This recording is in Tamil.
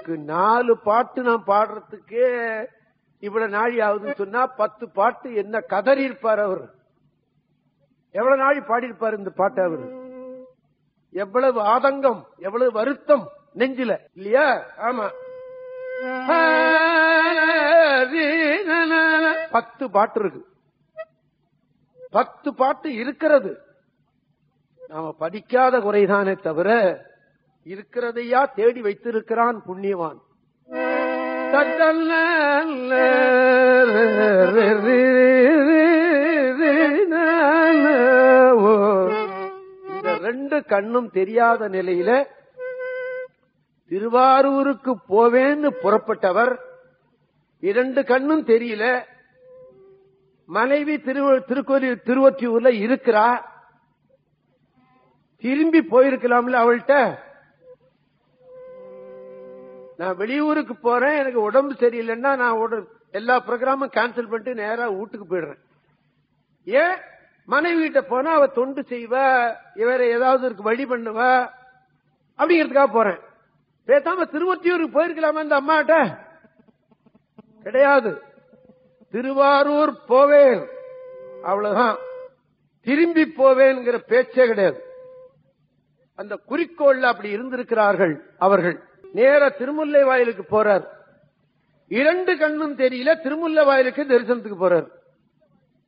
வாயிலுக்கு நாலு பாட்டு நான் பாடுறதுக்கே இவ்வளவு நாழி ஆகுதுன்னு சொன்னா பத்து பாட்டு என்ன கதறி இருப்பார் அவர் எவ்வளவு நாழி பாடியிருப்பார் இந்த பாட்டு அவர் எவ்வளவு ஆதங்கம் எவ்வளவு வருத்தம் நெஞ்சில இல்லையா ஆமா பத்து பாட்டு இருக்கு பத்து பாட்டு இருக்கிறது நாம படிக்காத குறைதானே தவிர இருக்கிறதையா தேடி வைத்திருக்கிறான் புண்ணியவான் இந்த ரெண்டு கண்ணும் தெரியாத நிலையில திருவாரூருக்கு போவேன்னு புறப்பட்டவர் இரண்டு கண்ணும் தெரியல மனைவி திரு திருக்கோயில் திருவொற்றியூர்ல இருக்கிறா திரும்பி போயிருக்கலாம்ல அவள்கிட்ட நான் வெளியூருக்கு போறேன் எனக்கு உடம்பு சரியில்லைன்னா நான் உட- எல்லா ப்ரோக்ராமும் கேன்சல் பண்ணிட்டு நேரா வீட்டுக்கு போயிடுறேன் ஏன் மனைவி கிட்ட போனா அவ தொண்டு செய்வா இவர ஏதாவது இருக்கு வழி பண்ணுவா அப்படிங்கிறதுக்காக போறேன் பேசாம திருவொற்றியூருக்கு போயிருக்கலாமா இந்த அம்மாட்ட கிடையாது திருவாரூர் போவேன் அவ்வளவுதான் திரும்பி போவேன்ங்கிற பேச்சே கிடையாது அந்த குறிக்கோள்ல அப்படி இருந்திருக்கிறார்கள் அவர்கள் நேர திருமுல்லை வாயிலுக்கு போறார் இரண்டு கண்ணும் தெரியல திருமுல்லை வாயிலுக்கு தரிசனத்துக்கு போறார்